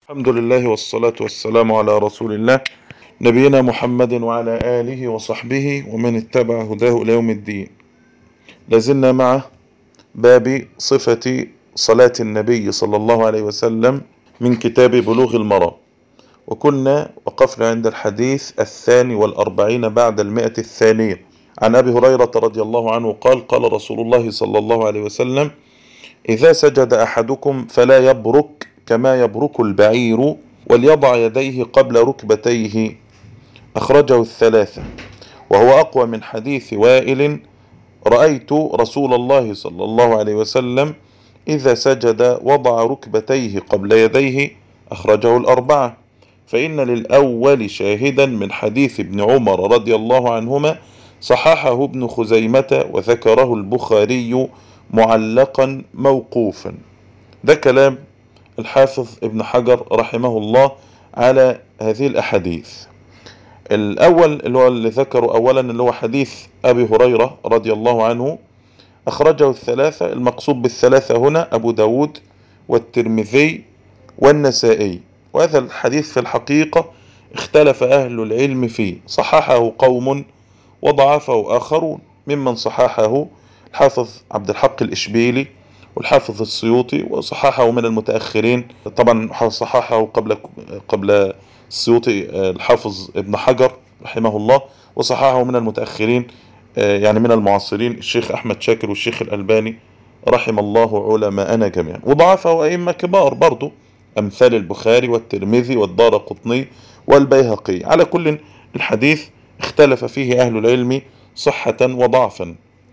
الحمد لله والصلاة والسلام على رسول الله نبينا محمد وعلى آله وصحبه ومن اتبع هداه إلى يوم الدين لازلنا مع باب صفة صلاة النبي صلى الله عليه وسلم من كتاب بلوغ المرام وكنا وقفنا عند الحديث الثاني والأربعين بعد المئة الثانية عن أبي هريرة رضي الله عنه قال قال رسول الله صلى الله عليه وسلم إذا سجد أحدكم فلا يبرك كما يبرك البعير وليضع يديه قبل ركبتيه أخرجه الثلاثة وهو أقوى من حديث وائل رأيت رسول الله صلى الله عليه وسلم إذا سجد وضع ركبتيه قبل يديه أخرجه الأربعة فإن للأول شاهدا من حديث ابن عمر رضي الله عنهما صححه ابن خزيمة وذكره البخاري معلقا موقوفا ده كلام الحافظ ابن حجر رحمه الله على هذه الأحاديث الأول اللي هو اللي ذكره أولا اللي هو حديث أبي هريرة رضي الله عنه أخرجه الثلاثة المقصود بالثلاثة هنا أبو داود والترمذي والنسائي وهذا الحديث في الحقيقة اختلف أهل العلم فيه صححه قوم وضعفه آخرون ممن صححه الحافظ عبد الحق الإشبيلي والحافظ السيوطي وصححه من المتأخرين طبعا صححه قبل قبل السيوطي الحافظ ابن حجر رحمه الله وصححه من المتأخرين يعني من المعاصرين الشيخ أحمد شاكر والشيخ الألباني رحم الله علماءنا جميعا وضعفه أئمة كبار برضو أمثال البخاري والترمذي والدار قطني والبيهقي على كل الحديث اختلف فيه أهل العلم صحة وضعفا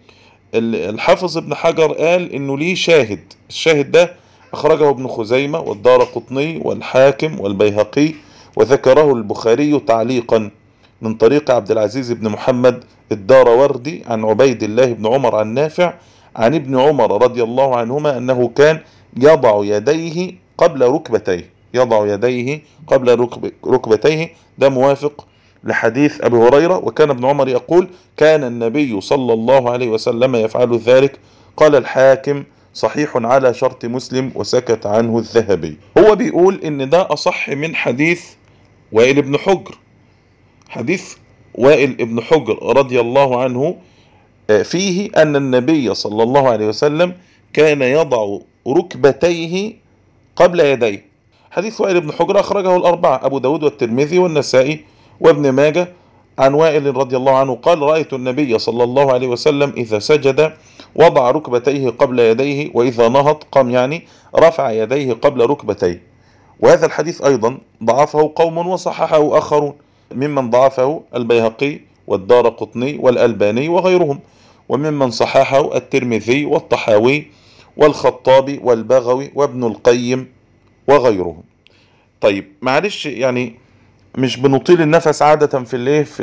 الحافظ ابن حجر قال انه ليه شاهد الشاهد ده اخرجه ابن خزيمة والدار قطني والحاكم والبيهقي وذكره البخاري تعليقا من طريق عبد العزيز بن محمد الدار وردي عن عبيد الله بن عمر عن نافع عن ابن عمر رضي الله عنهما انه كان يضع يديه قبل ركبتيه يضع يديه قبل ركب ركبتيه ده موافق لحديث أبي هريرة وكان ابن عمر يقول كان النبي صلى الله عليه وسلم يفعل ذلك قال الحاكم صحيح على شرط مسلم وسكت عنه الذهبي هو بيقول ان ده اصح من حديث وائل بن حجر حديث وائل بن حجر رضي الله عنه فيه ان النبي صلى الله عليه وسلم كان يضع ركبتيه قبل يديه حديث وائل بن حجر اخرجه الاربعه ابو داود والترمذي والنسائي وابن ماجه عن وائل رضي الله عنه قال رأيت النبي صلى الله عليه وسلم إذا سجد وضع ركبتيه قبل يديه وإذا نهض قام يعني رفع يديه قبل ركبتيه وهذا الحديث أيضا ضعفه قوم وصححه آخرون ممن ضعفه البيهقي والدار قطني والألباني وغيرهم وممن صححه الترمذي والطحاوي والخطابي والبغوي وابن القيم وغيرهم طيب معلش يعني مش بنطيل النفس عادة في الايه في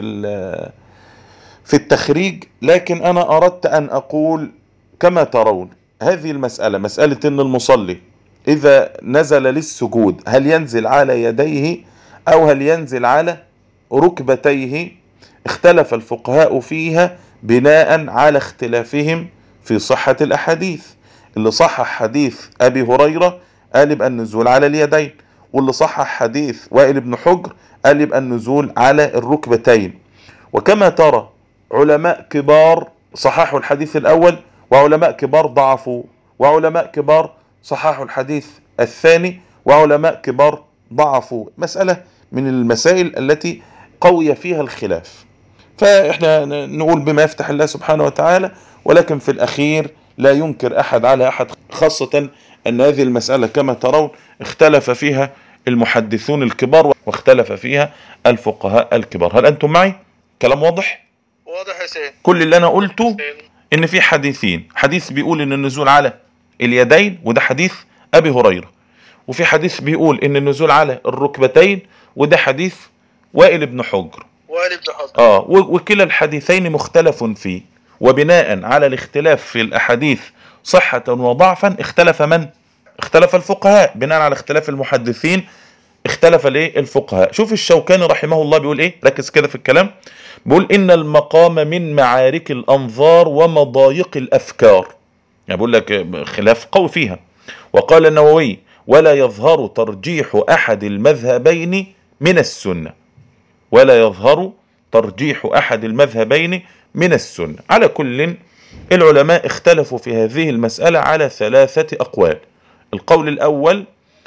في التخريج لكن انا اردت ان اقول كما ترون هذه المسألة مسألة ان المصلي اذا نزل للسجود هل ينزل على يديه او هل ينزل على ركبتيه اختلف الفقهاء فيها بناء على اختلافهم في صحة الاحاديث اللي صحح حديث ابي هريرة قال يبقى النزول على اليدين واللي صحح حديث وائل بن حجر قال يبقى النزول على الركبتين وكما ترى علماء كبار صححوا الحديث الأول وعلماء كبار ضعفوا وعلماء كبار صححوا الحديث الثاني وعلماء كبار ضعفوا مسألة من المسائل التي قوي فيها الخلاف فإحنا نقول بما يفتح الله سبحانه وتعالى ولكن في الأخير لا ينكر أحد على أحد خاصة أن هذه المسألة كما ترون اختلف فيها المحدثون الكبار واختلف فيها الفقهاء الكبار هل أنتم معي؟ كلام واضح؟ واضح يا سيد كل اللي أنا قلته إن في حديثين حديث بيقول إن النزول على اليدين وده حديث أبي هريرة وفي حديث بيقول إن النزول على الركبتين وده حديث وائل بن حجر وائل بن حجر آه وكلا الحديثين مختلف فيه وبناء على الاختلاف في الأحاديث صحة وضعفا اختلف من؟ اختلف الفقهاء بناء على اختلاف المحدثين اختلف الايه الفقهاء شوف الشوكاني رحمه الله بيقول ايه ركز كده في الكلام بيقول ان المقام من معارك الانظار ومضايق الافكار يعني بيقول لك خلاف قوي فيها وقال النووي ولا يظهر ترجيح أحد المذهبين من السنة ولا يظهر ترجيح أحد المذهبين من السنة على كل العلماء اختلفوا في هذه المسألة على ثلاثة أقوال القول الأول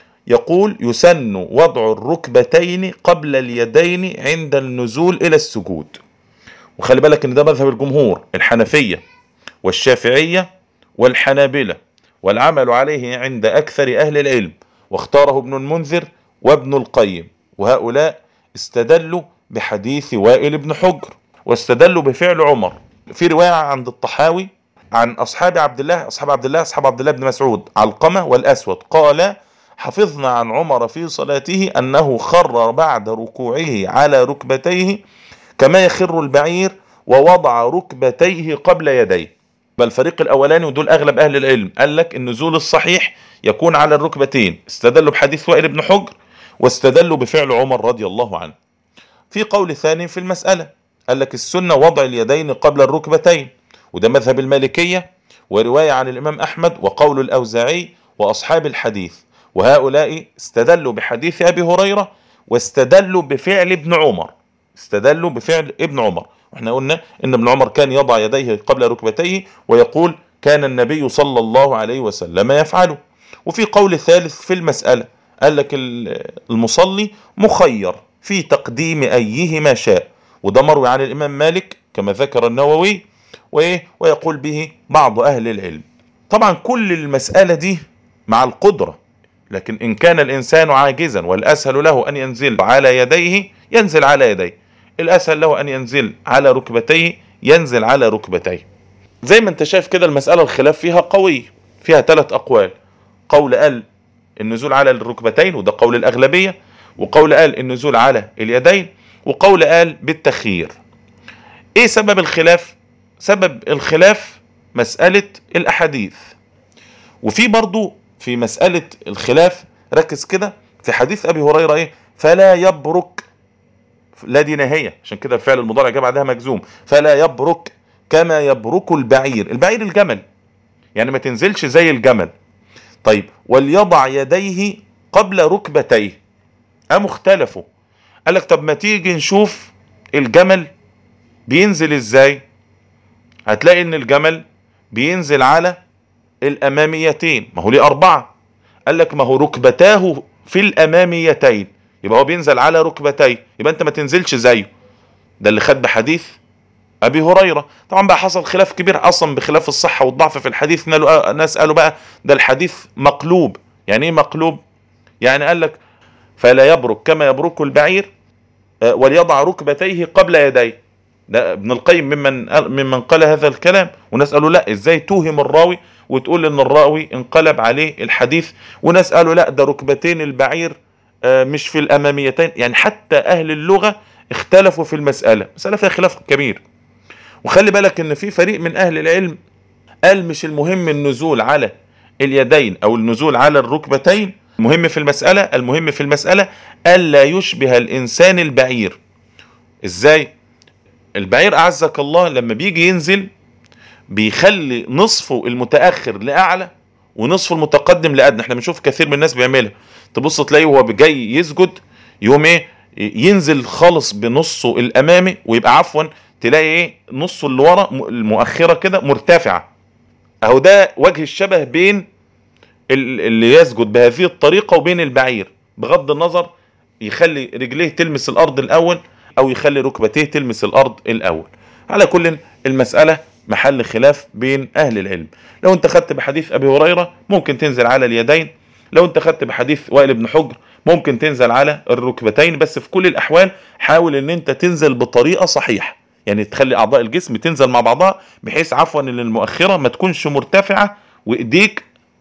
يقول يسن وضع الركبتين قبل اليدين عند النزول إلى السجود وخلي بالك ان ده مذهب الجمهور الحنفية والشافعية والحنابلة والعمل عليه عند أكثر أهل العلم واختاره ابن المنذر وابن القيم وهؤلاء استدلوا بحديث وائل بن حجر واستدلوا بفعل عمر في رواية عند الطحاوي عن أصحاب عبد الله أصحاب عبد الله أصحاب عبد الله بن مسعود علقمة والأسود قال حفظنا عن عمر في صلاته أنه خر بعد ركوعه على ركبتيه كما يخر البعير ووضع ركبتيه قبل يديه بل الفريق الاولاني ودول اغلب اهل العلم قال لك النزول الصحيح يكون على الركبتين استدلوا بحديث وائل بن حجر واستدلوا بفعل عمر رضي الله عنه في قول ثاني في المسألة قال لك السنة وضع اليدين قبل الركبتين وده مذهب المالكية ورواية عن الإمام أحمد وقول الأوزاعي وأصحاب الحديث وهؤلاء استدلوا بحديث أبي هريرة واستدلوا بفعل ابن عمر استدلوا بفعل ابن عمر واحنا قلنا ان ابن عمر كان يضع يديه قبل ركبتيه ويقول كان النبي صلى الله عليه وسلم يفعله وفي قول ثالث في المسألة قال لك المصلي مخير في تقديم أيهما شاء وده مروي عن الإمام مالك كما ذكر النووي وإيه ويقول به بعض أهل العلم طبعا كل المسألة دي مع القدرة لكن إن كان الإنسان عاجزا والأسهل له أن ينزل على يديه ينزل على يديه الأسهل له أن ينزل على ركبتيه ينزل على ركبتيه زي ما انت شايف كده المسألة الخلاف فيها قوي فيها ثلاث أقوال قول قال النزول على الركبتين وده قول الأغلبية وقول قال النزول على اليدين وقول قال بالتخيير ايه سبب الخلاف سبب الخلاف مسألة الأحاديث وفي برضو في مسألة الخلاف ركز كده في حديث أبي هريرة ايه فلا يبرك لا دي نهاية عشان كده الفعل المضارع جاء بعدها مجزوم فلا يبرك كما يبرك البعير البعير الجمل يعني ما تنزلش زي الجمل طيب وليضع يديه قبل ركبتيه قاموا اختلفوا قال لك طب ما تيجي نشوف الجمل بينزل ازاي هتلاقي ان الجمل بينزل على الاماميتين ما هو ليه اربعة قال لك ما هو ركبتاه في الاماميتين يبقى هو بينزل على ركبتيه يبقى انت ما تنزلش زيه ده اللي خد بحديث ابي هريره طبعا بقى حصل خلاف كبير اصلا بخلاف الصحه والضعف في الحديث ناس قالوا بقى ده الحديث مقلوب يعني ايه مقلوب يعني قال لك فلا يبرك كما يبرك البعير وليضع ركبتيه قبل يديه ده ابن القيم ممن ممن قال هذا الكلام وناس قالوا لا ازاي توهم الراوي وتقول ان الراوي انقلب عليه الحديث وناس قالوا لا ده ركبتين البعير مش في الاماميتين يعني حتى اهل اللغه اختلفوا في المساله مساله فيها خلاف كبير وخلي بالك ان في فريق من اهل العلم قال مش المهم النزول على اليدين او النزول على الركبتين المهم في المسألة المهم في المسألة ألا يشبه الإنسان البعير إزاي البعير أعزك الله لما بيجي ينزل بيخلي نصفه المتأخر لأعلى ونصفه المتقدم لأدنى احنا بنشوف كثير من الناس بيعملها تبص تلاقيه وهو جاي يسجد يوم ايه ينزل خالص بنصه الامامي ويبقى عفوا تلاقي ايه نصه اللي ورا المؤخره كده مرتفعه اهو ده وجه الشبه بين اللي يسجد بهذه الطريقه وبين البعير بغض النظر يخلي رجليه تلمس الارض الاول او يخلي ركبتيه تلمس الارض الاول على كل المساله محل خلاف بين اهل العلم لو انت خدت بحديث ابي هريره ممكن تنزل على اليدين لو انت خدت بحديث وائل بن حجر ممكن تنزل على الركبتين بس في كل الاحوال حاول ان انت تنزل بطريقه صحيحه يعني تخلي اعضاء الجسم تنزل مع بعضها بحيث عفوا ان المؤخره ما تكونش مرتفعه وايديك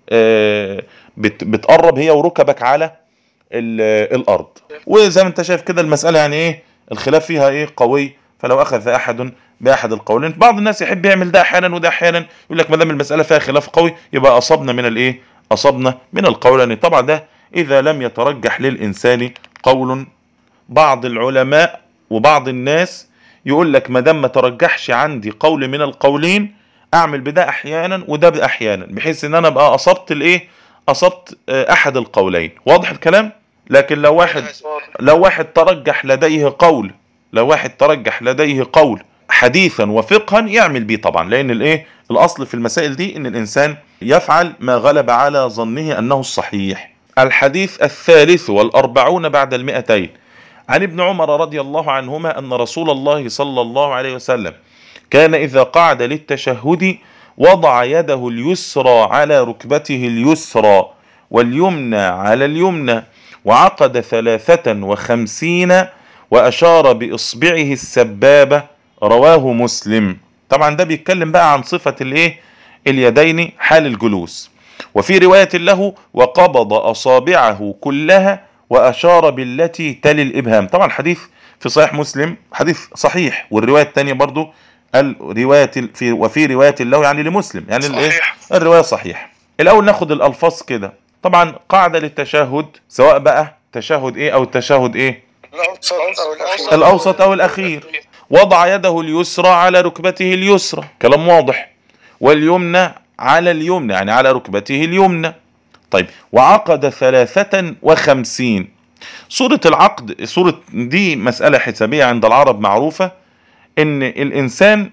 بتقرب هي وركبك على الارض وزي ما انت شايف كده المساله يعني ايه الخلاف فيها ايه قوي فلو اخذ احد باحد القولين بعض الناس يحب يعمل ده احيانا وده احيانا يقول لك ما دام المساله فيها خلاف قوي يبقى اصبنا من الايه اصبنا من القولين طبعا ده اذا لم يترجح للانسان قول بعض العلماء وبعض الناس يقول لك ما دام ما ترجحش عندي قول من القولين اعمل بده احيانا وده احيانا بحيث ان انا ابقى اصبت الايه اصبت آه، احد القولين واضح الكلام لكن لو واحد واضح. لو واحد ترجح لديه قول لو واحد ترجح لديه قول حديثا وفقها يعمل بيه طبعا لان الايه الاصل في المسائل دي ان الانسان يفعل ما غلب على ظنه انه الصحيح الحديث الثالث والاربعون بعد المئتين عن ابن عمر رضي الله عنهما ان رسول الله صلى الله عليه وسلم كان اذا قعد للتشهد وضع يده اليسرى على ركبته اليسرى واليمنى على اليمنى وعقد ثلاثة وخمسين وأشار بإصبعه السبابة رواه مسلم طبعا ده بيتكلم بقى عن صفة الايه اليدين حال الجلوس وفي رواية له وقبض أصابعه كلها وأشار بالتي تلي الإبهام طبعا حديث في صحيح مسلم حديث صحيح والرواية الثانية برضو الرواية في وفي رواية له يعني لمسلم يعني الايه صحيح. الرواية صحيح الأول ناخد الألفاظ كده طبعا قاعدة للتشهد سواء بقى تشهد ايه او التشهد ايه الأوسط أو الأخير الأوسط أو الأخير وضع يده اليسرى على ركبته اليسرى كلام واضح واليمنى على اليمنى يعني على ركبته اليمنى طيب وعقد ثلاثة وخمسين صورة العقد صورة دي مسألة حسابية عند العرب معروفة ان الانسان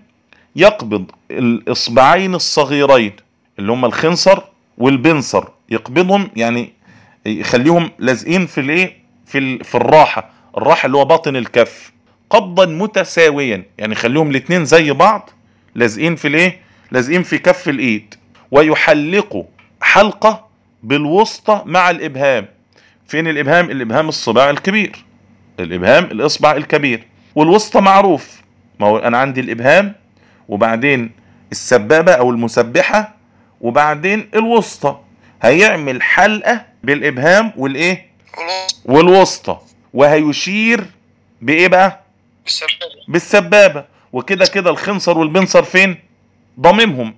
يقبض الاصبعين الصغيرين اللي هم الخنصر والبنصر يقبضهم يعني يخليهم لازقين في الايه في ال- في الراحه الراحه اللي هو باطن الكف قبضا متساويا يعني يخليهم الاثنين زي بعض لازقين في الايه لازقين في كف الايد ويحلقوا حلقه بالوسطى مع الابهام فين الابهام الابهام الصباع الكبير الابهام الاصبع الكبير والوسطى معروف ما هو انا عندي الابهام وبعدين السبابه او المسبحه وبعدين الوسطى هيعمل حلقه بالابهام والايه والوسط والوسطى وهيشير بايه بقى السبابة بالسبابه وكده كده الخنصر والبنصر فين ضممهم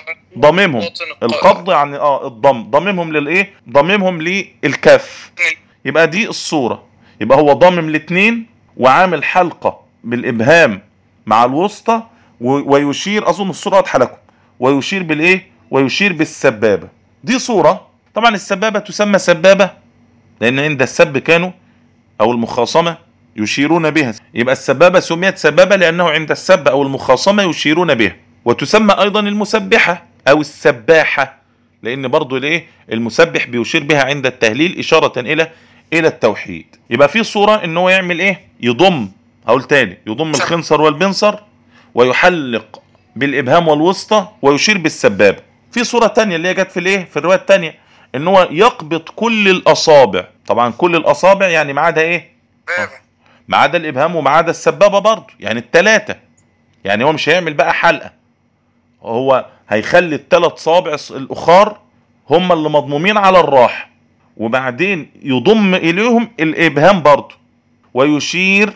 ضممهم باطن القبض يعني اه الضم ضممهم للايه ضممهم للكف يبقى دي الصورة يبقى هو ضامم الاتنين وعامل حلقة بالإبهام مع الوسطى و- ويشير أظن الصورة واضحة لكم ويشير بالإيه؟ ويشير بالسبابة دي صورة طبعا السبابة تسمى سبابة لأن عند السب كانوا أو المخاصمة يشيرون بها يبقى السبابة سميت سبابة لأنه عند السب أو المخاصمة يشيرون بها وتسمى أيضا المسبحة أو السباحة لان برضو الايه المسبح بيشير بها عند التهليل اشاره الى الى التوحيد يبقى في صوره ان هو يعمل ايه يضم هقول تاني يضم الخنصر والبنصر ويحلق بالابهام والوسطى ويشير بالسبابه في صوره تانية اللي هي جت في الايه في الروايه التانية ان هو يقبض كل الاصابع طبعا كل الاصابع يعني ما عدا ايه بابا ما عدا الابهام وما عدا السبابه برضه يعني الثلاثه يعني هو مش هيعمل بقى حلقه هو هيخلي الثلاث صوابع الص- الاخار هم اللي مضمومين على الراحه وبعدين يضم اليهم الابهام برضه ويشير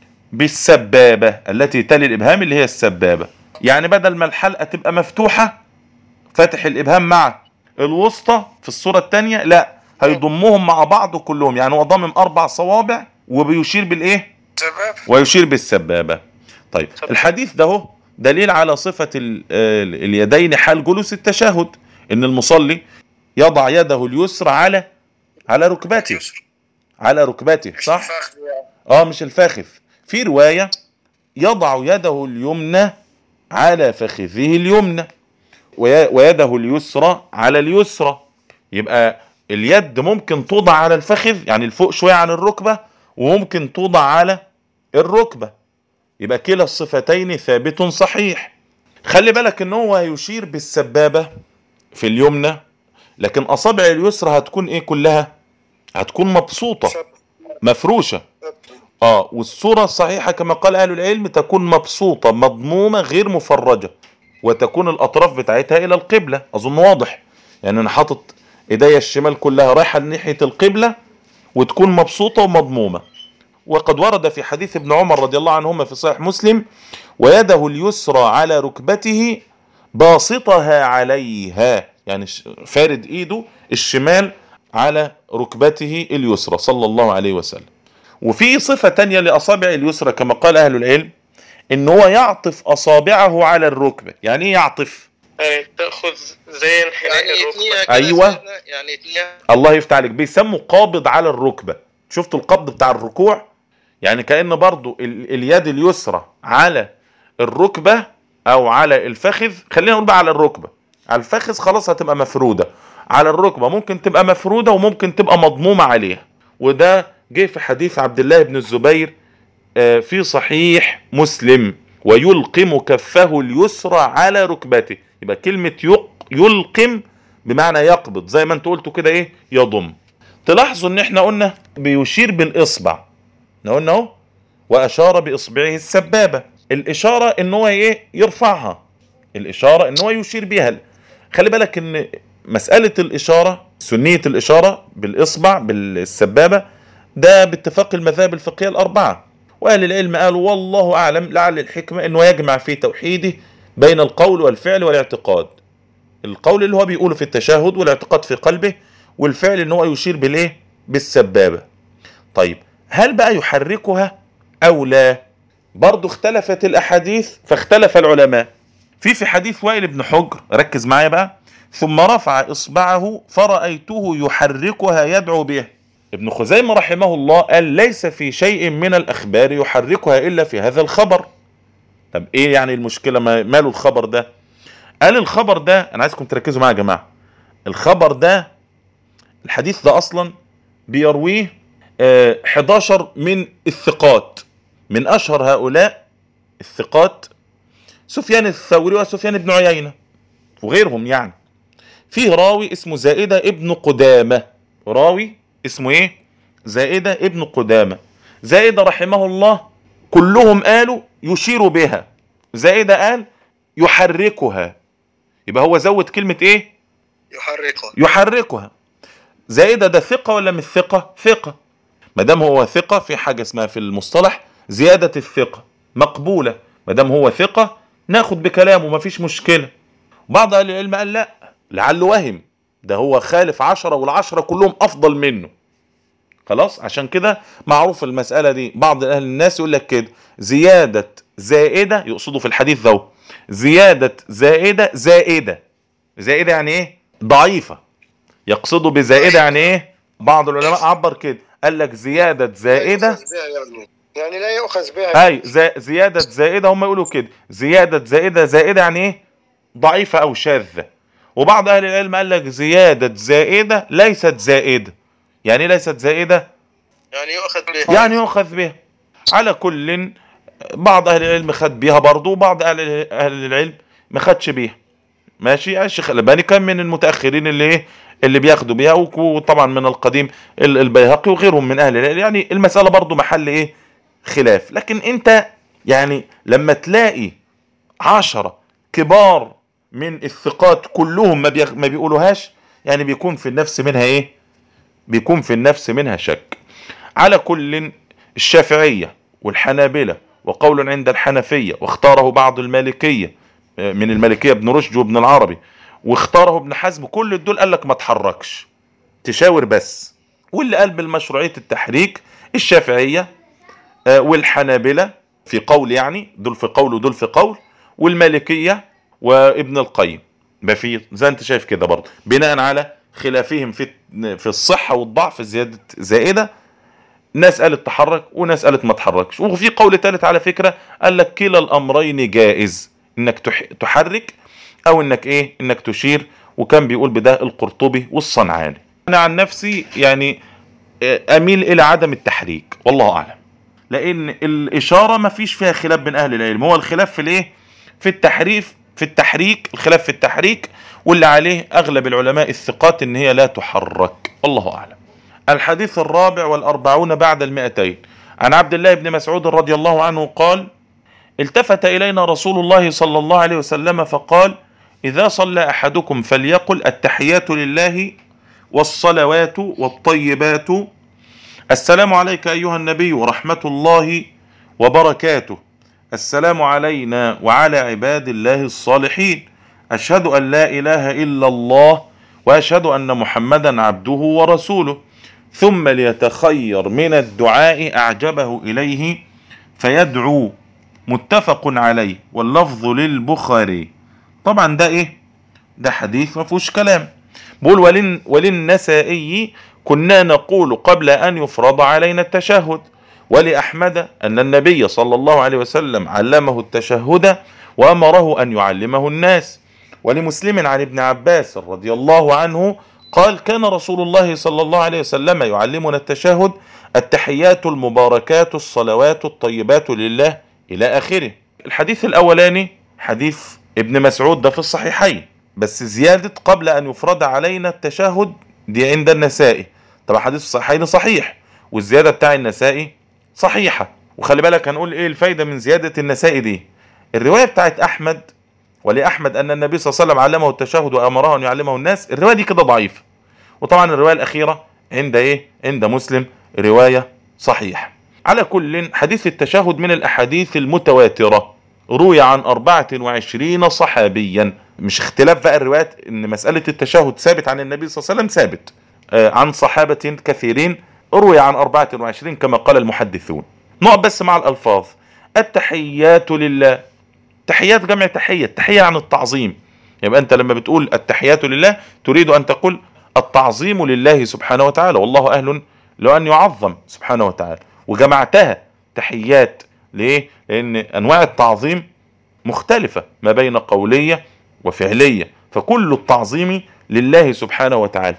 بالسبابه التي تلي الابهام اللي هي السبابه يعني بدل ما الحلقه تبقى مفتوحه فاتح الابهام مع الوسطى في الصوره الثانيه لا هيضمهم مع بعض كلهم يعني هو ضامم اربع صوابع وبيشير بالايه سبابة ويشير بالسبابه طيب الحديث ده هو دليل على صفه ال- ال- اليدين حال جلوس التشهد ان المصلي يضع يده اليسرى على على ركبته يسر على ركبته مش صح الفخذ يعني. اه مش الفخذ في روايه يضع يده اليمنى على فخذه اليمنى وي- ويده اليسرى على اليسرى يبقى اليد ممكن توضع على الفخذ يعني الفوق شويه عن الركبه وممكن توضع على الركبه يبقى كلا الصفتين ثابت صحيح خلي بالك ان هو هيشير بالسبابه في اليمنى لكن اصابع اليسرى هتكون ايه كلها هتكون مبسوطه سبابة. مفروشه اه والصورة الصحيحة كما قال أهل العلم تكون مبسوطة مضمومة غير مفرجة وتكون الأطراف بتاعتها إلى القبلة أظن واضح يعني أنا حاطط إيديا الشمال كلها رايحة ناحية القبلة وتكون مبسوطة ومضمومة وقد ورد في حديث ابن عمر رضي الله عنهما في صحيح مسلم ويده اليسرى على ركبته باسطها عليها يعني ش- فارد ايده الشمال على ركبته اليسرى صلى الله عليه وسلم وفي صفة تانية لأصابع اليسرى كما قال أهل العلم إن هو يعطف أصابعه على الركبة يعني إيه يعطف يعني تاخذ زي انحناء يعني الركبه اتنيها كده أيوة. سنة، يعني اتنيها الله يفتح عليك بيسموا قابض على الركبة شفتوا القبض بتاع الركوع يعني كأن برضو ال- اليد اليسرى على الركبة او على الفخذ خلينا نقول بقى على الركبة على الفخذ خلاص هتبقى مفرودة على الركبة ممكن تبقى مفرودة وممكن تبقى مضمومة عليها وده جه في حديث عبد الله بن الزبير آه، في صحيح مسلم ويلقم كفه اليسرى على ركبته يبقى كلمة يق يلقم بمعنى يقبض زي ما انت قلتوا كده ايه يضم تلاحظوا ان احنا قلنا بيشير بالاصبع احنا قلنا اهو واشار باصبعه السبابه الاشاره ان هو ايه يرفعها الاشاره ان هو يشير بيها خلي بالك ان مساله الاشاره سنيه الاشاره بالاصبع بالسبابه ده باتفاق المذاهب الفقهيه الاربعه واهل العلم قالوا والله اعلم لعل الحكمه انه يجمع في توحيده بين القول والفعل والاعتقاد القول اللي هو بيقوله في التشهد والاعتقاد في قلبه والفعل ان هو يشير بالايه بالسبابه طيب هل بقى يحركها او لا برضو اختلفت الاحاديث فاختلف العلماء في في حديث وائل بن حجر ركز معايا بقى ثم رفع اصبعه فرأيته يحركها يدعو به ابن خزيمة رحمه الله قال ليس في شيء من الاخبار يحركها الا في هذا الخبر طب ايه يعني المشكلة ما- ماله الخبر ده قال الخبر ده انا عايزكم تركزوا معايا يا جماعة الخبر ده الحديث ده اصلا بيرويه آه، 11 من الثقات من اشهر هؤلاء الثقات سفيان الثوري وسفيان بن عيينة وغيرهم يعني فيه راوي اسمه زائدة ابن قدامة راوي اسمه ايه زائدة ابن قدامة زائدة رحمه الله كلهم قالوا يشير بها زائدة قال يحركها يبقى هو زود كلمة ايه يحركها يحركها زائدة ده ثقة ولا مش ثقة ثقة ما دام هو ثقة في حاجة اسمها في المصطلح زيادة الثقة مقبولة ما دام هو ثقة ناخد بكلامه مفيش مشكلة بعض اهل العلم قال لا لعله وهم ده هو خالف عشرة والعشرة كلهم افضل منه خلاص عشان كده معروف المسألة دي بعض اهل الناس يقول لك كده زيادة زائدة يقصدوا في الحديث ده زيادة زائدة زائدة زائدة يعني ايه ضعيفة يقصدوا بزائدة يعني ايه بعض العلماء عبر كده قال لك زيادة زائدة يؤخذ بها يعني يعني لا يؤخذ بها اي زي زيادة زائدة هم يقولوا كده زيادة زائدة زائدة يعني ايه ضعيفة او شاذة وبعض اهل العلم قال لك زيادة زائدة ليست زائدة يعني ايه ليست زائدة يعني يؤخذ بها يعني يؤخذ بها على كل بعض اهل العلم خد بيها برضه وبعض اهل اهل العلم ما خدش بيها ماشي الشيخ الالباني كان من المتاخرين اللي ايه اللي بياخدوا بيها وك- وطبعا من القديم ال- البيهقي وغيرهم من اهل العلم يعني المساله برضه محل ايه خلاف لكن انت يعني لما تلاقي عشرة كبار من الثقات كلهم ما, بيغ... ما بيقولوهاش يعني بيكون في النفس منها ايه بيكون في النفس منها شك على كل الشافعية والحنابلة وقول عند الحنفية واختاره بعض المالكية آه، من المالكية ابن رشد وابن العربي واختاره ابن حزم كل دول قال لك ما تحركش تشاور بس واللي قال بالمشروعية التحريك الشافعية آه، والحنابلة في قول يعني دول في قول ودول في قول والمالكية وابن القيم ما في زي انت شايف كده برضه بناء على خلافهم في في الصحة والضعف زيادة زائدة ناس قالت تحرك وناس قالت ما تحركش وفي قول ثالث على فكرة قال لك كلا الامرين جائز انك تح- تحرك او انك ايه انك تشير وكان بيقول بده القرطبي والصنعاني انا عن نفسي يعني آه، اميل الى عدم التحريك والله اعلم لان الاشاره ما فيش فيها خلاف بين اهل العلم هو الخلاف في الايه في التحريف في التحريك الخلاف في التحريك واللي عليه اغلب العلماء الثقات ان هي لا تحرك الله اعلم الحديث الرابع والأربعون بعد المئتين عن عبد الله بن مسعود رضي الله عنه قال التفت إلينا رسول الله صلى الله عليه وسلم فقال إذا صلى أحدكم فليقل التحيات لله والصلوات والطيبات السلام عليك أيها النبي ورحمة الله وبركاته السلام علينا وعلى عباد الله الصالحين أشهد أن لا إله إلا الله وأشهد أن محمدا عبده ورسوله ثم ليتخير من الدعاء أعجبه إليه فيدعو متفق عليه واللفظ للبخاري طبعا ده إيه ده حديث ما فيهوش كلام بقول ولن وللنسائي كنا نقول قبل أن يفرض علينا التشهد ولأحمد أن النبي صلى الله عليه وسلم علمه التشهد وأمره أن يعلمه الناس ولمسلم عن ابن عباس رضي الله عنه قال كان رسول الله صلى الله عليه وسلم يعلمنا التشهد التحيات المباركات الصلوات الطيبات لله إلى آخره الحديث الأولاني حديث ابن مسعود ده في الصحيحين بس زيادة قبل أن يفرض علينا التشهد دي عند النسائي طبعا حديث الصحيحين صحيح والزيادة بتاع النسائي صحيحة وخلي بالك هنقول ايه الفايدة من زيادة النسائي دي الرواية بتاعت أحمد ولأحمد أن النبي صلى الله عليه وسلم علمه التشهد وأمره أن يعلمه الناس الرواية دي كده ضعيفة وطبعا الرواية الأخيرة عند إيه عند مسلم رواية صحيح على كل حديث التشهد من الأحاديث المتواترة روي عن 24 صحابيا مش اختلاف بقى الروايات ان مسألة التشهد ثابت عن النبي صلى الله عليه وسلم ثابت آه، عن صحابة كثيرين روي عن 24 كما قال المحدثون نقعد بس مع الألفاظ التحيات لله تحيات جمع تحية تحية عن التعظيم يبقى أنت لما بتقول التحيات لله تريد أن تقول التعظيم لله سبحانه وتعالى والله أهل لأن يعظم سبحانه وتعالى وجمعتها تحيات ليه؟ لأن أنواع التعظيم مختلفة ما بين قولية وفعلية فكل التعظيم لله سبحانه وتعالى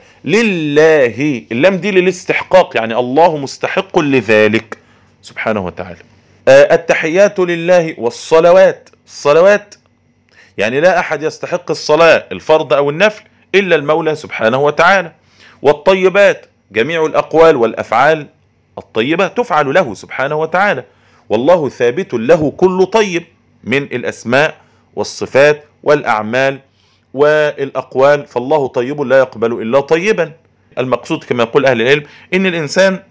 لله اللام دي للاستحقاق يعني الله مستحق لذلك سبحانه وتعالى آه، التحيات لله والصلوات الصلوات يعني لا أحد يستحق الصلاة الفرض أو النفل إلا المولى سبحانه وتعالى والطيبات جميع الأقوال والأفعال الطيبة تفعل له سبحانه وتعالى والله ثابت له كل طيب من الأسماء والصفات والأعمال والأقوال فالله طيب لا يقبل إلا طيبا المقصود كما يقول أهل العلم إن الإنسان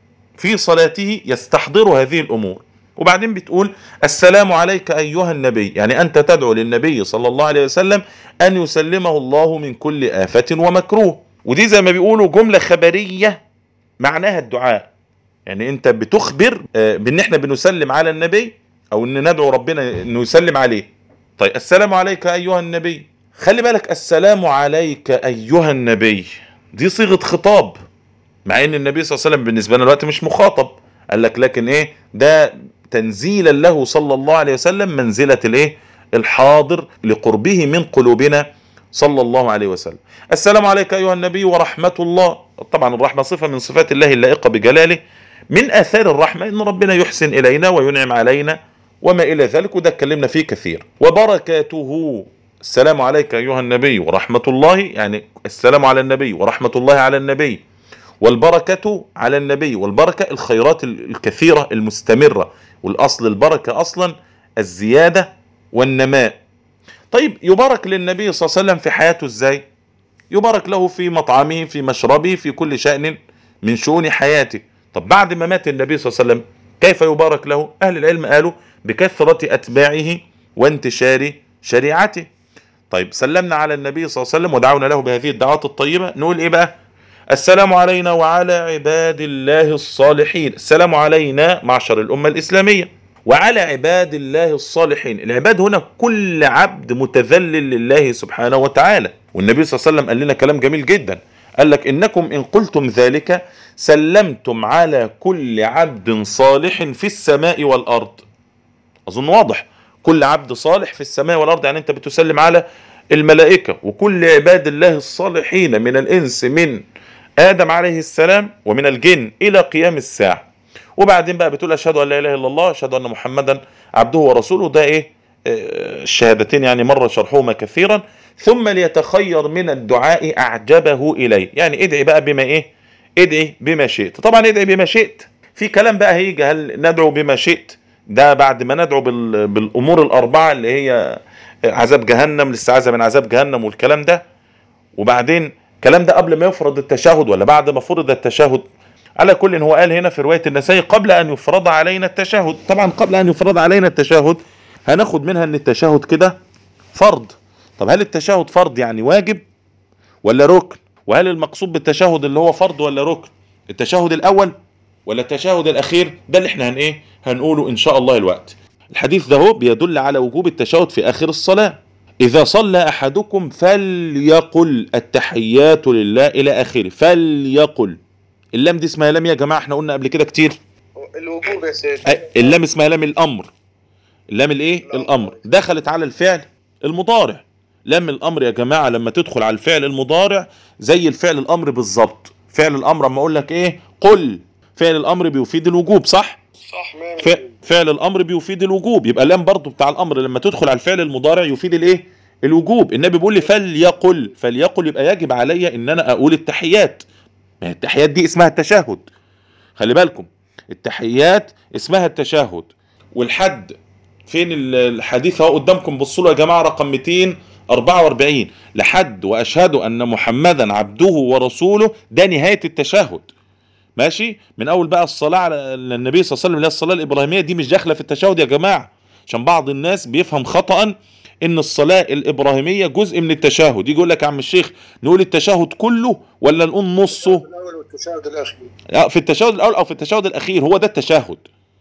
في صلاته يستحضر هذه الأمور وبعدين بتقول السلام عليك أيها النبي يعني أنت تدعو للنبي صلى الله عليه وسلم أن يسلمه الله من كل آفة ومكروه ودي زي ما بيقولوا جملة خبرية معناها الدعاء يعني أنت بتخبر آه، بأن احنا بنسلم على النبي أو أن ندعو ربنا أنه يسلم عليه طيب السلام عليك أيها النبي خلي بالك السلام عليك أيها النبي دي صيغة خطاب مع ان النبي صلى الله عليه وسلم بالنسبه لنا دلوقتي مش مخاطب قال لك لكن ايه ده تنزيلا له صلى الله عليه وسلم منزله الايه الحاضر لقربه من قلوبنا صلى الله عليه وسلم السلام عليك ايها النبي ورحمه الله طبعا الرحمه صفه من صفات الله اللائقه بجلاله من اثار الرحمه ان ربنا يحسن الينا وينعم علينا وما الى ذلك وده اتكلمنا فيه كثير وبركاته السلام عليك ايها النبي ورحمه الله يعني السلام على النبي ورحمه الله على النبي والبركة على النبي والبركة الخيرات الكثيرة المستمرة والأصل البركة أصلا الزيادة والنماء طيب يبارك للنبي صلى الله عليه وسلم في حياته ازاي يبارك له في مطعمه في مشربه في كل شأن من شؤون حياته طب بعد ما مات النبي صلى الله عليه وسلم كيف يبارك له أهل العلم قالوا بكثرة أتباعه وانتشار شريعته طيب سلمنا على النبي صلى الله عليه وسلم ودعونا له بهذه الدعوات الطيبة نقول ايه بقى السلام علينا وعلى عباد الله الصالحين السلام علينا معشر الأمة الإسلامية وعلى عباد الله الصالحين العباد هنا كل عبد متذلل لله سبحانه وتعالى والنبي صلى الله عليه وسلم قال لنا كلام جميل جدا قال لك إنكم إن قلتم ذلك سلمتم على كل عبد صالح في السماء والأرض أظن واضح كل عبد صالح في السماء والأرض يعني أنت بتسلم على الملائكة وكل عباد الله الصالحين من الإنس من آدم عليه السلام ومن الجن إلى قيام الساعة وبعدين بقى بتقول أشهد أن لا إله إلا الله أشهد أن محمدا عبده ورسوله ده إيه آه، الشهادتين يعني مر شرحهما كثيرا ثم ليتخير من الدعاء أعجبه إليه يعني ادعي بقى بما إيه ادعي بما شئت طبعا ادعي بما شئت في كلام بقى هيجي هل ندعو بما شئت ده بعد ما ندعو بال- بالأمور الأربعة اللي هي عذاب جهنم الاستعاذة من عذاب جهنم والكلام ده وبعدين الكلام ده قبل ما يفرض التشهد ولا بعد ما فرض التشهد على كل هو قال هنا في رواية النسائي قبل أن يفرض علينا التشهد طبعا قبل أن يفرض علينا التشهد هناخد منها أن التشهد كده فرض طب هل التشهد فرض يعني واجب ولا ركن وهل المقصود بالتشهد اللي هو فرض ولا ركن التشهد الأول ولا التشهد الأخير ده اللي احنا هن ايه هنقوله إن شاء الله الوقت الحديث ده هو بيدل على وجوب التشهد في آخر الصلاة إذا صلى أحدكم فليقل التحيات لله إلى آخره فليقل اللام دي اسمها لام يا جماعة احنا قلنا قبل كده كتير الوجوب يا سيدي أي- اللام اسمها لام الأمر لام الإيه الأمر. الأمر دخلت على الفعل المضارع لام الأمر يا جماعة لما تدخل على الفعل المضارع زي الفعل الأمر بالظبط فعل الأمر اما أقول لك إيه قل فعل الأمر بيفيد الوجوب صح صح ف- فعل الامر بيفيد الوجوب يبقى اللام برضو بتاع الامر لما تدخل على الفعل المضارع يفيد الايه الوجوب النبي بيقول لي فليقل فليقل يبقى يجب علي ان انا اقول التحيات ما هي التحيات دي اسمها التشهد خلي بالكم التحيات اسمها التشهد والحد فين ال- الحديث اهو قدامكم بصوا له يا جماعه رقم 244 لحد واشهد ان محمدا عبده ورسوله ده نهايه التشهد ماشي من اول بقى الصلاه على النبي صلى الله عليه وسلم اللي هي الصلاه الابراهيميه دي مش داخله في التشهد يا جماعه عشان بعض الناس بيفهم خطا ان الصلاه الابراهيميه جزء من التشهد يجي يقول لك يا عم الشيخ نقول التشهد كله ولا نقول نصه الاول والتشهد الاخير آه، في التشهد الاول او في التشهد الاخير هو ده التشهد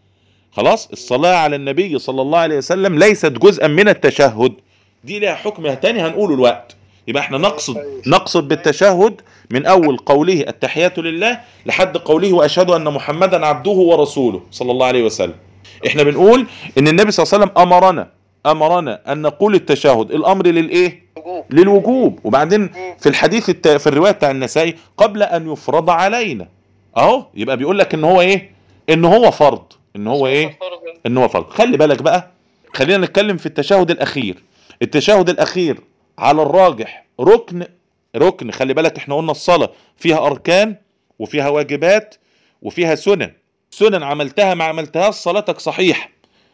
خلاص الصلاه على النبي صلى الله عليه وسلم ليست جزءا من التشهد دي لها حكم تاني هنقوله الوقت يبقى احنا نقصد نقصد بالتشهد من اول قوله التحيات لله لحد قوله واشهد ان محمدا عبده ورسوله صلى الله عليه وسلم احنا بنقول ان النبي صلى الله عليه وسلم امرنا امرنا ان نقول التشهد الامر للايه وجوب للوجوب وبعدين في الحديث الت... في الروايه بتاع النسائي قبل ان يفرض علينا اهو يبقى بيقول لك ان هو ايه ان هو فرض ان هو ايه فرض ان هو فرض خلي بالك بقى خلينا نتكلم في التشهد الاخير التشهد الاخير على الراجح ركن ركن خلي بالك احنا قلنا الصلاه فيها اركان وفيها واجبات وفيها سنن سنن عملتها ما عملتهاش صلاتك صحيح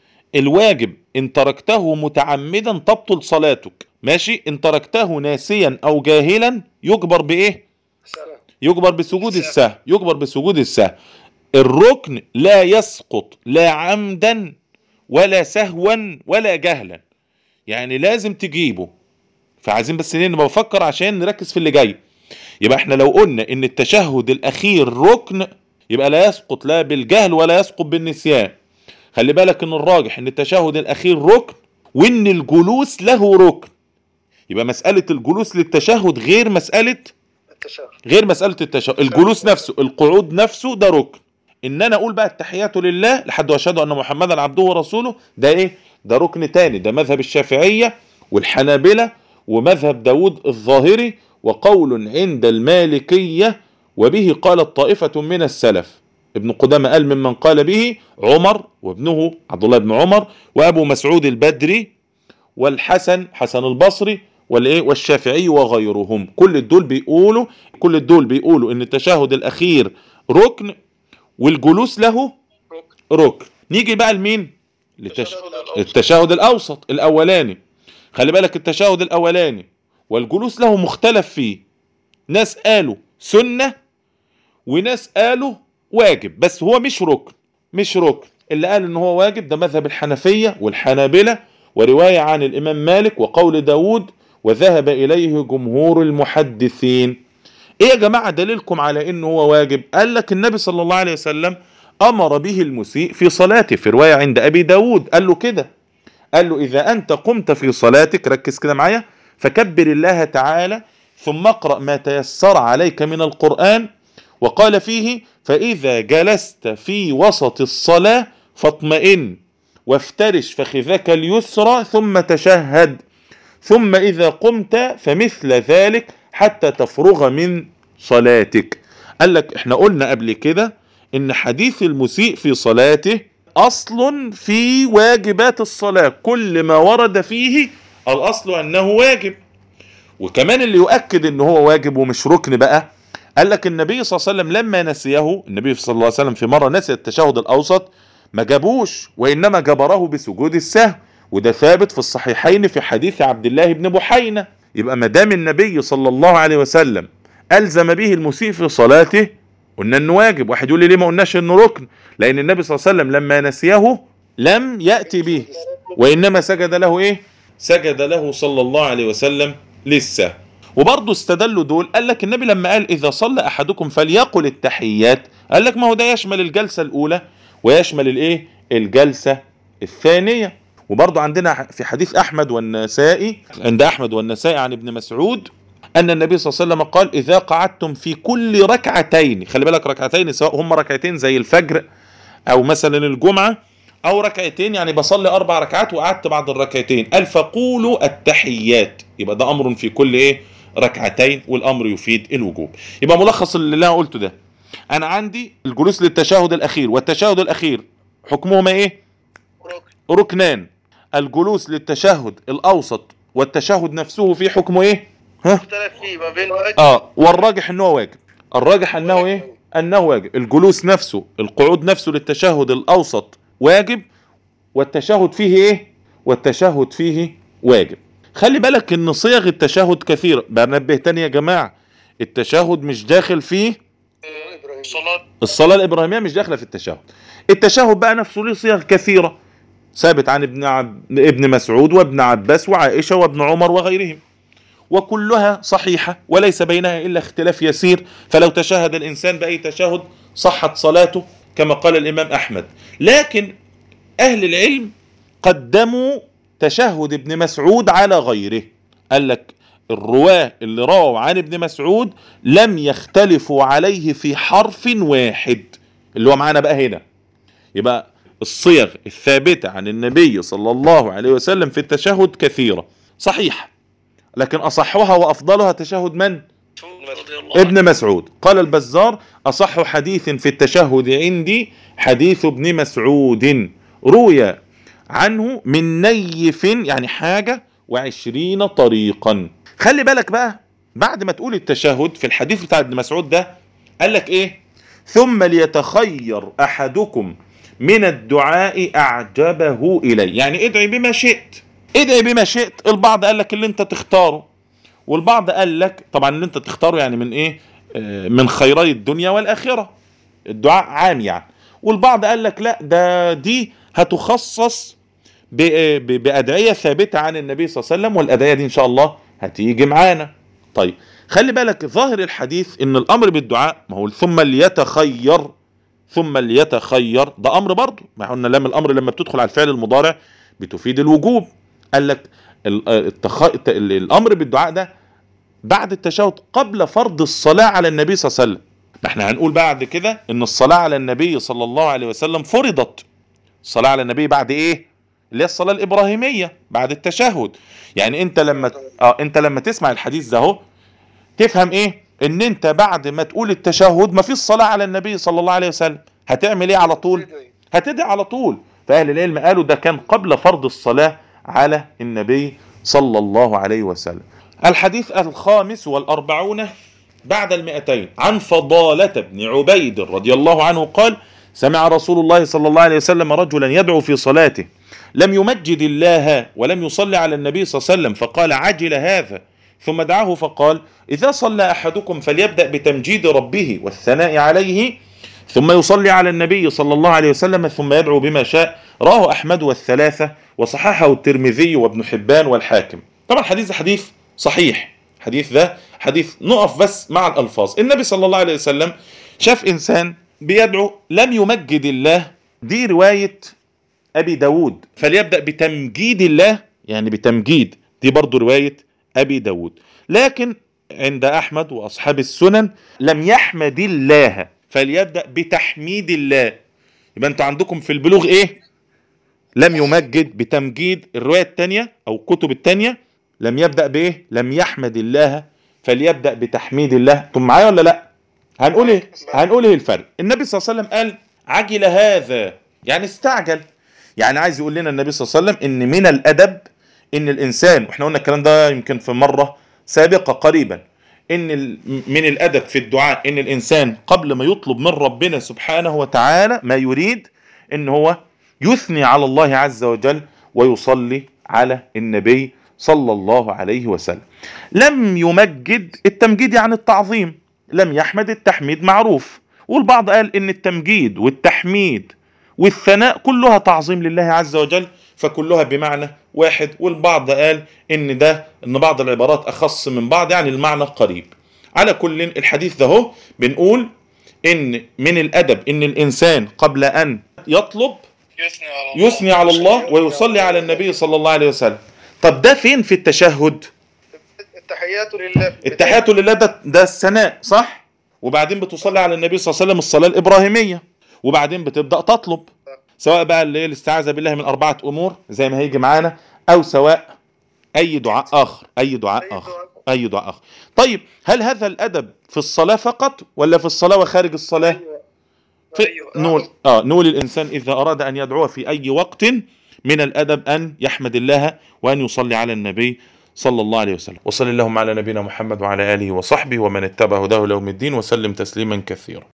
الواجب ان تركته متعمدا تبطل صلاتك ماشي ان تركته ناسيا او جاهلا يجبر بايه سلام يجبر بسجود السهو يجبر بسجود السهو الركن لا يسقط لا عمدا ولا سهوا ولا جهلا يعني لازم تجيبه فعايزين بس نبقى بفكر عشان نركز في اللي جاي يبقى احنا لو قلنا ان التشهد الاخير ركن يبقى لا يسقط لا بالجهل ولا يسقط بالنسيان خلي بالك ان الراجح ان التشهد الاخير ركن وان الجلوس له ركن يبقى مسألة الجلوس للتشهد غير مسألة التشهد غير مسألة التشهد الجلوس نفسه القعود نفسه ده ركن ان انا اقول بقى التحيات لله لحد واشهد ان محمدا عبده ورسوله ده ايه ده ركن تاني ده مذهب الشافعية والحنابلة ومذهب داود الظاهري وقول عند المالكية وبه قالت طائفة من السلف ابن قدامة قال ممن قال به عمر وابنه عبد الله بن عمر وابو مسعود البدري والحسن حسن البصري والايه والشافعي وغيرهم كل دول بيقولوا كل دول بيقولوا ان التشهد الاخير ركن والجلوس له ركن نيجي بقى لمين للتش... التشهد الأوسط. التشهد الاوسط الاولاني خلي بالك التشهد الاولاني والجلوس له مختلف فيه ناس قالوا سنة وناس قالوا واجب بس هو مش ركن مش ركن اللي قال ان هو واجب ده مذهب الحنفية والحنابلة ورواية عن الامام مالك وقول داود وذهب اليه جمهور المحدثين ايه يا جماعة دليلكم على انه هو واجب قال لك النبي صلى الله عليه وسلم امر به المسيء في صلاته في رواية عند ابي داود قال له كده قال له اذا انت قمت في صلاتك ركز كده معايا فكبر الله تعالى ثم اقرأ ما تيسر عليك من القرآن وقال فيه فإذا جلست في وسط الصلاة فاطمئن وافترش فخذك اليسرى ثم تشهد ثم إذا قمت فمثل ذلك حتى تفرغ من صلاتك قال لك احنا قلنا قبل كده ان حديث المسيء في صلاته اصل في واجبات الصلاة كل ما ورد فيه الاصل انه واجب وكمان اللي يؤكد ان هو واجب ومش ركن بقى قال لك النبي صلى الله عليه وسلم لما نسيه النبي صلى الله عليه وسلم في مرة نسي التشهد الاوسط ما جابوش وانما جبره بسجود السهو وده ثابت في الصحيحين في حديث عبد الله بن بحينة يبقى ما دام النبي صلى الله عليه وسلم الزم به المسيء في صلاته قلنا انه واجب واحد يقول لي ليه ما قلناش انه ركن لان النبي صلى الله عليه وسلم لما نسيه لم يأتي به وانما سجد له ايه سجد له صلى الله عليه وسلم للسهو وبرضه استدلوا دول قال لك النبي لما قال اذا صلى احدكم فليقل التحيات قال لك ما هو ده يشمل الجلسه الاولى ويشمل الايه الجلسه الثانيه وبرضه عندنا في حديث احمد والنسائي عند احمد والنسائي عن ابن مسعود ان النبي صلى الله عليه وسلم قال اذا قعدتم في كل ركعتين خلي بالك ركعتين سواء هم ركعتين زي الفجر او مثلا الجمعه او ركعتين يعني بصلي اربع ركعات وقعدت بعد الركعتين قال فقولوا التحيات يبقى ده امر في كل ايه ركعتين والامر يفيد الوجوب يبقى ملخص اللي انا قلته ده انا عندي الجلوس للتشهد الاخير والتشهد الاخير حكمهما ايه ركن ركنان الجلوس للتشهد الاوسط والتشهد نفسه في حكمه ايه ها اختلف فيه ما بين واجب اه والراجح انه واجب الراجح انه ايه انه واجب الجلوس نفسه القعود نفسه للتشهد الاوسط واجب والتشهد فيه ايه والتشهد فيه واجب خلي بالك ان صيغ التشهد كثيرة بنبه تاني يا جماعة التشهد مش داخل فيه إبراهيم. صلاة الصلاة الإبراهيمية مش داخلة في التشهد التشهد بقى نفسه له صيغ كثيرة ثابت عن ابن عب... ابن مسعود وابن عباس وعائشة وابن عمر وغيرهم وكلها صحيحة وليس بينها إلا اختلاف يسير فلو تشهد الإنسان بأي تشهد صحت صلاته كما قال الإمام أحمد لكن أهل العلم قدموا تشهد ابن مسعود على غيره قال لك الرواة اللي رووا عن ابن مسعود لم يختلفوا عليه في حرف واحد اللي هو معانا بقى هنا يبقى الصيغ الثابتة عن النبي صلى الله عليه وسلم في التشهد كثيرة صحيح لكن أصحها وأفضلها تشهد من؟ رضي الله عنه ابن مسعود قال البزار أصح حديث في التشهد عندي حديث ابن مسعود روي عنه من نيف يعني حاجة وعشرين طريقا خلي بالك بقى بعد ما تقول التشهد في الحديث بتاع ابن مسعود ده قال لك ايه ثم ليتخير احدكم من الدعاء اعجبه اليه يعني ادعي بما شئت ادعي بما شئت البعض قال لك اللي انت تختاره والبعض قال لك طبعا اللي انت تختاره يعني من ايه آه، من خيري الدنيا والاخره الدعاء عام يعني والبعض قال لك لا ده دي هتخصص ب- ب- بأدعية ثابتة عن النبي صلى الله عليه وسلم والأدعية دي إن شاء الله هتيجي معانا طيب خلي بالك ظاهر الحديث إن الأمر بالدعاء ما هو ثم ليتخير ثم ليتخير ده أمر برضه ما قلنا لما الأمر لما بتدخل على الفعل المضارع بتفيد الوجوب قال لك ال- التخ... الت- ال- الأمر بالدعاء ده بعد التشهد قبل فرض الصلاة على النبي صلى الله عليه وسلم ما احنا هنقول بعد كده ان الصلاة على النبي صلى الله عليه وسلم فرضت الصلاة على النبي بعد ايه اللي هي الصلاة الإبراهيمية بعد التشهد يعني انت لما اه انت لما تسمع الحديث ده اهو تفهم ايه ان انت بعد ما تقول التشهد ما فيش صلاة على النبي صلى الله عليه وسلم هتعمل ايه على طول إدعي. هتدعي على طول فأهل العلم قالوا ده كان قبل فرض الصلاة على النبي صلى الله عليه وسلم الحديث الخامس والأربعون بعد المئتين عن فضالة بن عبيد رضي الله عنه قال سمع رسول الله صلى الله عليه وسلم رجلا يدعو في صلاته لم يمجد الله ولم يصلي على النبي صلى الله عليه وسلم فقال عجل هذا ثم دعاه فقال إذا صلى أحدكم فليبدأ بتمجيد ربه والثناء عليه ثم يصلي على النبي صلى الله عليه وسلم ثم يدعو بما شاء رواه أحمد والثلاثة وصححه الترمذي وابن حبان والحاكم طبعا حديث ده حديث صحيح حديث ده حديث نقف بس مع الألفاظ النبي صلى الله عليه وسلم شاف إنسان بيدعو لم يمجد الله دي رواية أبي داود فليبدأ بتمجيد الله يعني بتمجيد دي برضو رواية أبي داود لكن عند أحمد وأصحاب السنن لم يحمد الله فليبدأ بتحميد الله يبقى أنتوا عندكم في البلوغ إيه لم يمجد بتمجيد الرواية الثانية أو الكتب الثانية لم يبدأ بإيه لم يحمد الله فليبدأ بتحميد الله انتم معايا ولا لا هنقول ايه هنقول ايه الفرق النبي صلى الله عليه وسلم قال عجل هذا يعني استعجل يعني عايز يقول لنا النبي صلى الله عليه وسلم ان من الادب ان الانسان واحنا قلنا الكلام ده يمكن في مره سابقه قريبا ان ال- من الادب في الدعاء ان الانسان قبل ما يطلب من ربنا سبحانه وتعالى ما يريد ان هو يثني على الله عز وجل ويصلي على النبي صلى الله عليه وسلم لم يمجد التمجيد يعني التعظيم لم يحمد التحميد معروف والبعض قال ان التمجيد والتحميد والثناء كلها تعظيم لله عز وجل فكلها بمعنى واحد والبعض قال ان ده ان بعض العبارات اخص من بعض يعني المعنى قريب على كل الحديث ده هو بنقول ان من الادب ان الانسان قبل ان يطلب يثني على الله يثني على الله ويصلي على النبي صلى الله عليه وسلم طب ده فين في التشهد التحيات لله التحيات لله ده, ده الثناء صح وبعدين بتصلي على النبي صلى الله عليه وسلم الصلاة الإبراهيمية وبعدين بتبدأ تطلب سواء بقى اللي هي الاستعاذة بالله من أربعة أمور زي ما هيجي معانا أو سواء أي دعاء آخر أي دعاء أي آخر دعاء. أي دعاء آخر طيب هل هذا الأدب في الصلاة فقط ولا في الصلاة وخارج الصلاة أيوة. في أيوة. نقول اه نقول الانسان اذا اراد ان يدعو في اي وقت من الادب ان يحمد الله وان يصلي على النبي صلى الله عليه وسلم وصلى اللهم على نبينا محمد وعلى اله وصحبه ومن اتبع هداه ليوم الدين وسلم تسليما كثيرا